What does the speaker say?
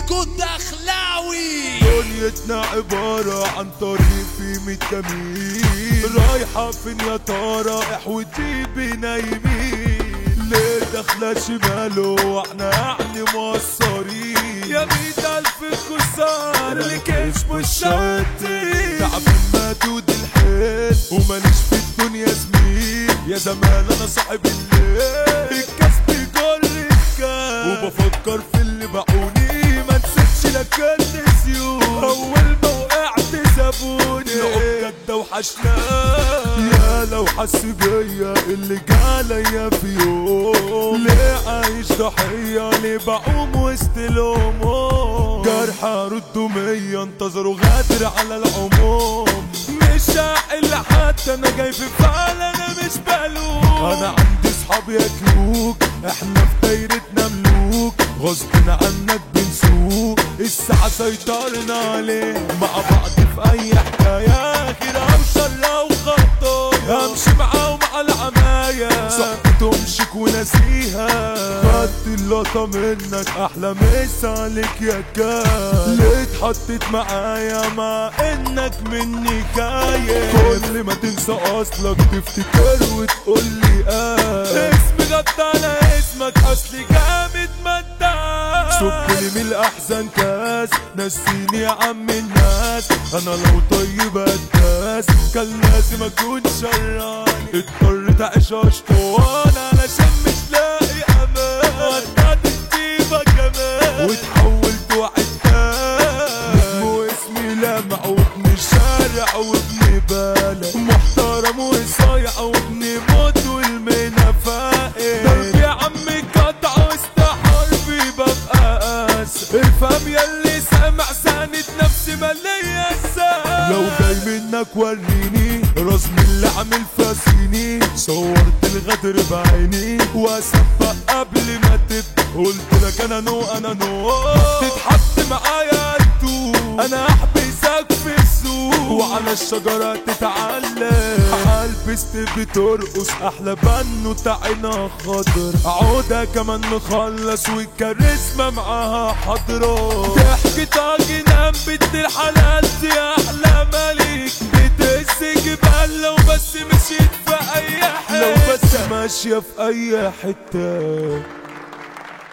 فيكو دخلاوي دنيتنا عبارة عن طريق في ميت جميل رايحة فين يا ترى احوتي بينا يمين ليه داخلة شمال واحنا يعني مقصرين يا ميت الف خسارة لكشف الشطين تعبان مدود الحيل وماليش في الدنيا زميل يا زمان انا صاحب الليل الكسب جر الكاس وبفكر في اللي باعوني ما نسيتش لك النسيون اول ما وقعت سابوني العقد ده وحشناه يا لو حس بيا اللي جاليا في يوم ليه عايش ضحية ليه بعوم وسط الهموم جرح ارده مية انتظروا غادر على العموم مش هحل حتى انا جاي في فعل انا مش بلوم انا عندي صحاب ياكلوك احنا في دايرتنا ملوك غصب عنك بنسوق الساعة سيطرنا عليه مع بعض في اي حكاية خير او شر او خطايا امشي معاهم على العماية صحبتهم شيك ونسيها خدت اللقطة منك احلى مسا عليك يا كان ليه اتحطيت معايا مع انك مني خايف كل ما تنسى اصلك تفتكر وتقول لي اه اسمي غطى على اسمك اصلي جامد ما انت صبني من الاحزان كاس نسيني يا عم الناس انا لو طيب الناس كان لازم اكون شراني اضطريت اعيش اشطوان علشان مش لاقي امان ودعت الطيبه كمان واتحولت واحد تاني واسمي لمع وابن الشارع وابن بالة محترم وصايع وابن موت والمنى فائق ضرب يا عمي قطع وسط حربي ببقى قاس افهم يلي سامع ساند نفسي مليا الساس لو جاي منك وريني رسم اللي عامل فاسيني صورت الغدر بعيني واسبق قبل ما تبدا قلت لك انا نو انا نو تتحط معايا انتو انا احبسك في السوق وعلى الشجرة تتعلم عالبست بترقص احلى بنو تعينا خضر عودة كمان مخلص والكاريزما معاها حضرة ضحكة جنان بنت الحلال دي احلى ملك بتهز جبال لو بس مشيت في اي حتة لو بس ماشية في اي حتة